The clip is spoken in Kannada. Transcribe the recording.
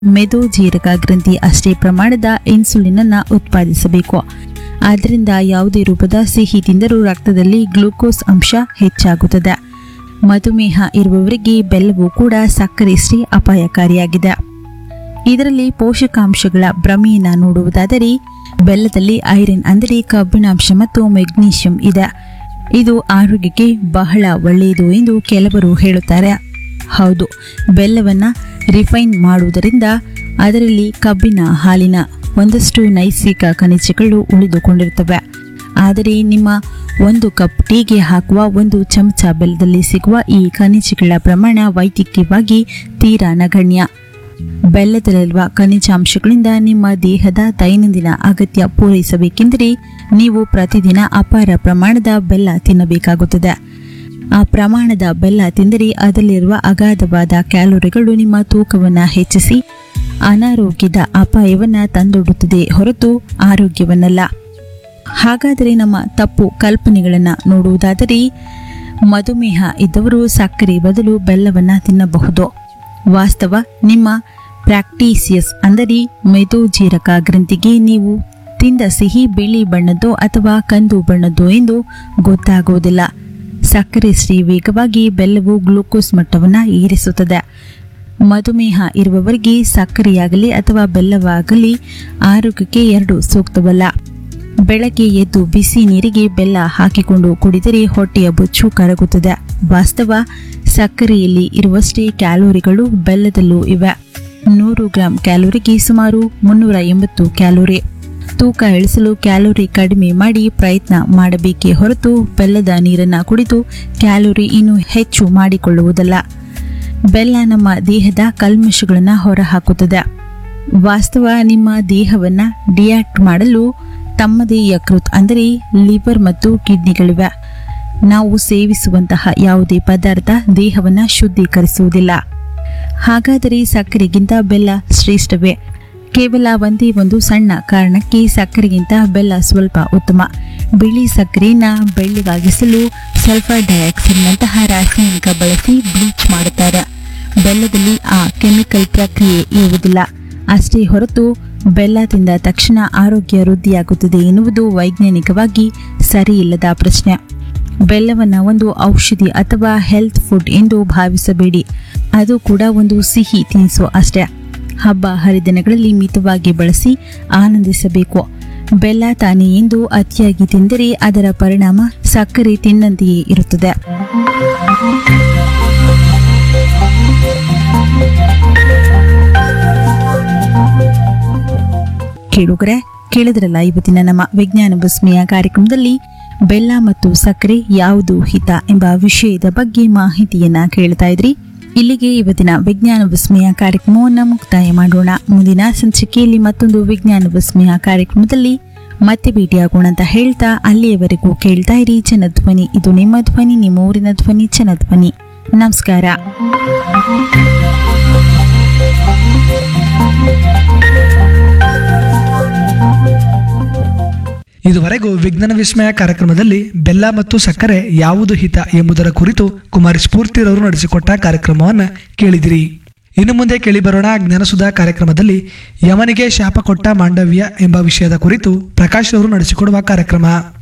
ಮೆದೋಜೀರಕ ಗ್ರಂಥಿ ಅಷ್ಟೇ ಪ್ರಮಾಣದ ಇನ್ಸುಲಿನ್ ಅನ್ನ ಉತ್ಪಾದಿಸಬೇಕು ಆದ್ದರಿಂದ ಯಾವುದೇ ರೂಪದ ಸಿಹಿ ತಿಂದರೂ ರಕ್ತದಲ್ಲಿ ಗ್ಲೂಕೋಸ್ ಅಂಶ ಹೆಚ್ಚಾಗುತ್ತದೆ ಮಧುಮೇಹ ಇರುವವರಿಗೆ ಬೆಲ್ಲವು ಕೂಡ ಸಕ್ಕರೆಯಷ್ಟೇ ಅಪಾಯಕಾರಿಯಾಗಿದೆ ಇದರಲ್ಲಿ ಪೋಷಕಾಂಶಗಳ ಭ್ರಮೆಯನ್ನ ನೋಡುವುದಾದರೆ ಬೆಲ್ಲದಲ್ಲಿ ಐರನ್ ಅಂದರೆ ಕಬ್ಬಿಣಾಂಶ ಮತ್ತು ಮೆಗ್ನೀಷಿಯಂ ಇದೆ ಇದು ಆರೋಗ್ಯಕ್ಕೆ ಬಹಳ ಒಳ್ಳೆಯದು ಎಂದು ಕೆಲವರು ಹೇಳುತ್ತಾರೆ ಹೌದು ಬೆಲ್ಲವನ್ನ ರಿಫೈನ್ ಮಾಡುವುದರಿಂದ ಅದರಲ್ಲಿ ಕಬ್ಬಿನ ಹಾಲಿನ ಒಂದಷ್ಟು ನೈಸರ್ಗಿಕ ಖನಿಜಗಳು ಉಳಿದುಕೊಂಡಿರುತ್ತವೆ ಆದರೆ ನಿಮ್ಮ ಒಂದು ಕಪ್ ಟೀಗೆ ಹಾಕುವ ಒಂದು ಚಮಚ ಬೆಲ್ಲದಲ್ಲಿ ಸಿಗುವ ಈ ಖನಿಜಗಳ ಪ್ರಮಾಣ ವೈದ್ಯಕೀಯವಾಗಿ ತೀರಾ ನಗಣ್ಯ ಬೆಲ್ಲದಲ್ಲಿರುವ ಖನಿಜಾಂಶಗಳಿಂದ ನಿಮ್ಮ ದೇಹದ ದೈನಂದಿನ ಅಗತ್ಯ ಪೂರೈಸಬೇಕೆಂದರೆ ನೀವು ಪ್ರತಿದಿನ ಅಪಾರ ಪ್ರಮಾಣದ ಬೆಲ್ಲ ತಿನ್ನಬೇಕಾಗುತ್ತದೆ ಆ ಪ್ರಮಾಣದ ಬೆಲ್ಲ ತಿಂದರೆ ಅದರಲ್ಲಿರುವ ಅಗಾಧವಾದ ಕ್ಯಾಲೋರಿಗಳು ನಿಮ್ಮ ತೂಕವನ್ನು ಹೆಚ್ಚಿಸಿ ಅನಾರೋಗ್ಯದ ಅಪಾಯವನ್ನು ತಂದೊಡ್ಡುತ್ತದೆ ಹೊರತು ಆರೋಗ್ಯವನ್ನಲ್ಲ ಹಾಗಾದರೆ ನಮ್ಮ ತಪ್ಪು ಕಲ್ಪನೆಗಳನ್ನು ನೋಡುವುದಾದರೆ ಮಧುಮೇಹ ಇದ್ದವರು ಸಕ್ಕರೆ ಬದಲು ಬೆಲ್ಲವನ್ನು ತಿನ್ನಬಹುದು ವಾಸ್ತವ ನಿಮ್ಮ ಪ್ರಾಕ್ಟೀಸಿಯಸ್ ಅಂದರೆ ಮೆದೋಜೀರಕ ಗ್ರಂಥಿಗೆ ನೀವು ತಿಂದ ಸಿಹಿ ಬಿಳಿ ಬಣ್ಣದ್ದೋ ಅಥವಾ ಕಂದು ಬಣ್ಣದ್ದೋ ಎಂದು ಗೊತ್ತಾಗುವುದಿಲ್ಲ ಸಕ್ಕರೆ ಶ್ರೀ ವೇಗವಾಗಿ ಬೆಲ್ಲವು ಗ್ಲೂಕೋಸ್ ಮಟ್ಟವನ್ನು ಏರಿಸುತ್ತದೆ ಮಧುಮೇಹ ಇರುವವರಿಗೆ ಸಕ್ಕರೆಯಾಗಲಿ ಅಥವಾ ಬೆಲ್ಲವಾಗಲಿ ಆರೋಗ್ಯಕ್ಕೆ ಎರಡು ಸೂಕ್ತವಲ್ಲ ಬೆಳಗ್ಗೆ ಎದ್ದು ಬಿಸಿ ನೀರಿಗೆ ಬೆಲ್ಲ ಹಾಕಿಕೊಂಡು ಕುಡಿದರೆ ಹೊಟ್ಟೆಯ ಬೊಚ್ಚು ಕರಗುತ್ತದೆ ವಾಸ್ತವ ಸಕ್ಕರೆಯಲ್ಲಿ ಇರುವಷ್ಟೇ ಕ್ಯಾಲೋರಿಗಳು ಬೆಲ್ಲದಲ್ಲೂ ಇವೆ ನೂರು ಗ್ರಾಂ ಕ್ಯಾಲೋರಿಗೆ ಸುಮಾರು ಮುನ್ನೂರ ಎಂಬತ್ತು ಕ್ಯಾಲೋರಿ ತೂಕ ಇಳಿಸಲು ಕ್ಯಾಲೋರಿ ಕಡಿಮೆ ಮಾಡಿ ಪ್ರಯತ್ನ ಮಾಡಬೇಕೇ ಹೊರತು ಬೆಲ್ಲದ ನೀರನ್ನು ಕುಡಿದು ಕ್ಯಾಲೋರಿ ಇನ್ನೂ ಹೆಚ್ಚು ಮಾಡಿಕೊಳ್ಳುವುದಲ್ಲ ಬೆಲ್ಲ ನಮ್ಮ ದೇಹದ ಕಲ್ಮಶಗಳನ್ನು ಹೊರಹಾಕುತ್ತದೆ ವಾಸ್ತವ ನಿಮ್ಮ ದೇಹವನ್ನು ಡಿಯಾಕ್ಟ್ ಮಾಡಲು ತಮ್ಮದೇ ಯಕೃತ್ ಅಂದರೆ ಲಿವರ್ ಮತ್ತು ಕಿಡ್ನಿಗಳಿವೆ ನಾವು ಸೇವಿಸುವಂತಹ ಯಾವುದೇ ಪದಾರ್ಥ ದೇಹವನ್ನು ಶುದ್ಧೀಕರಿಸುವುದಿಲ್ಲ ಹಾಗಾದರೆ ಸಕ್ಕರೆಗಿಂತ ಬೆಲ್ಲ ಶ್ರೇಷ್ಠವೇ ಕೇವಲ ಒಂದೇ ಒಂದು ಸಣ್ಣ ಕಾರಣಕ್ಕೆ ಸಕ್ಕರೆಗಿಂತ ಬೆಲ್ಲ ಸ್ವಲ್ಪ ಉತ್ತಮ ಬಿಳಿ ಸಕ್ಕರೆಯನ್ನ ಬೆಳ್ಳಗಾಗಿಸಲು ಸಲ್ಫರ್ ಡೈಆಕ್ಸೈಡ್ನಂತಹ ರಾಸಾಯನಿಕ ಬಳಸಿ ಬ್ಲೀಚ್ ಮಾಡುತ್ತಾರೆ ಬೆಲ್ಲದಲ್ಲಿ ಆ ಕೆಮಿಕಲ್ ಪ್ರಕ್ರಿಯೆ ಇರುವುದಿಲ್ಲ ಅಷ್ಟೇ ಹೊರತು ಬೆಲ್ಲ ತಿಂದ ತಕ್ಷಣ ಆರೋಗ್ಯ ವೃದ್ಧಿಯಾಗುತ್ತದೆ ಎನ್ನುವುದು ವೈಜ್ಞಾನಿಕವಾಗಿ ಸರಿಯಿಲ್ಲದ ಪ್ರಶ್ನೆ ಬೆಲ್ಲವನ್ನು ಒಂದು ಔಷಧಿ ಅಥವಾ ಹೆಲ್ತ್ ಫುಡ್ ಎಂದು ಭಾವಿಸಬೇಡಿ ಅದು ಕೂಡ ಒಂದು ಸಿಹಿ ತಿನಿಸು ಅಷ್ಟೇ ಹಬ್ಬ ಹರಿದಿನಗಳಲ್ಲಿ ಮಿತವಾಗಿ ಬಳಸಿ ಆನಂದಿಸಬೇಕು ಬೆಲ್ಲ ತಾನೇ ಎಂದು ಅತಿಯಾಗಿ ತಿಂದರೆ ಅದರ ಪರಿಣಾಮ ಸಕ್ಕರೆ ತಿನ್ನಂತೆಯೇ ಇರುತ್ತದೆ ಕೇಳುಗರೆ ಕೇಳಿದ್ರಲ್ಲ ಇವತ್ತಿನ ನಮ್ಮ ವಿಜ್ಞಾನ ವಿಸ್ಮಯ ಕಾರ್ಯಕ್ರಮದಲ್ಲಿ ಬೆಲ್ಲ ಮತ್ತು ಸಕ್ಕರೆ ಯಾವುದು ಹಿತ ಎಂಬ ವಿಷಯದ ಬಗ್ಗೆ ಮಾಹಿತಿಯನ್ನ ಕೇಳ್ತಾ ಇದ್ರಿ ಇಲ್ಲಿಗೆ ಇವತ್ತಿನ ವಿಜ್ಞಾನ ವಿಸ್ಮಯ ಕಾರ್ಯಕ್ರಮವನ್ನು ಮುಕ್ತಾಯ ಮಾಡೋಣ ಮುಂದಿನ ಸಂಚಿಕೆಯಲ್ಲಿ ಮತ್ತೊಂದು ವಿಜ್ಞಾನ ವಿಸ್ಮಯ ಕಾರ್ಯಕ್ರಮದಲ್ಲಿ ಮತ್ತೆ ಭೇಟಿಯಾಗೋಣ ಅಂತ ಹೇಳ್ತಾ ಅಲ್ಲಿಯವರೆಗೂ ಕೇಳ್ತಾ ಇರಿ ಜನಧ್ವನಿ ಇದು ನಿಮ್ಮ ಧ್ವನಿ ನಿಮ್ಮ ಊರಿನ ಧ್ವನಿ ಜನಧ್ವನಿ ನಮಸ್ಕಾರ ಇದುವರೆಗೂ ವಿಜ್ಞಾನ ವಿಸ್ಮಯ ಕಾರ್ಯಕ್ರಮದಲ್ಲಿ ಬೆಲ್ಲ ಮತ್ತು ಸಕ್ಕರೆ ಯಾವುದು ಹಿತ ಎಂಬುದರ ಕುರಿತು ಕುಮಾರಿ ಸ್ಫೂರ್ತಿರವರು ನಡೆಸಿಕೊಟ್ಟ ಕಾರ್ಯಕ್ರಮವನ್ನು ಕೇಳಿದಿರಿ ಇನ್ನು ಮುಂದೆ ಕೇಳಿಬರೋಣ ಜ್ಞಾನಸುಧಾ ಕಾರ್ಯಕ್ರಮದಲ್ಲಿ ಯಮನಿಗೆ ಶಾಪ ಕೊಟ್ಟ ಮಾಂಡವ್ಯ ಎಂಬ ವಿಷಯದ ಕುರಿತು ಪ್ರಕಾಶ್ ಅವರು ನಡೆಸಿಕೊಡುವ ಕಾರ್ಯಕ್ರಮ